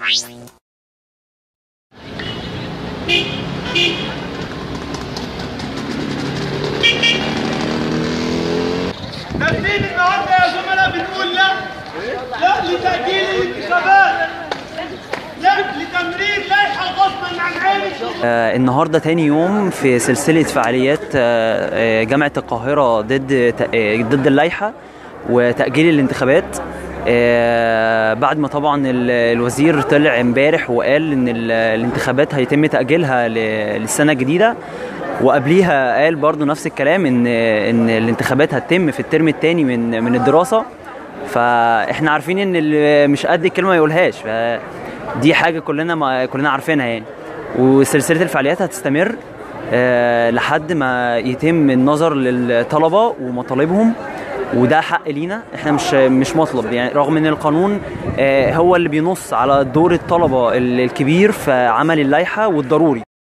ترتيب النهارده يا زملاء بنقول لا لا لتأجيل الانتخابات لا لتمرير لائحة غصبا عن عين الشعوب آه، النهارده تاني يوم في سلسله فعاليات آه، آه، جامعه القاهره ضد ت- آه، ضد اللائحه وتاجيل الانتخابات آه، بعد ما طبعا ال- الوزير طلع امبارح وقال ان ال- الانتخابات هيتم تاجيلها ل- للسنه الجديده وقبليها قال برضو نفس الكلام ان ان الانتخابات هتتم في الترم الثاني من من الدراسه فاحنا عارفين ان اللي مش قد الكلمه ما يقولهاش فدي حاجه كلنا ما كلنا عارفينها يعني وسلسله الفعاليات هتستمر آه، لحد ما يتم النظر للطلبه ومطالبهم وده حق لينا احنا مش مش مطلب يعني رغم ان القانون آه، هو اللي بينص على دور الطلبه الكبير في عمل اللائحه والضروري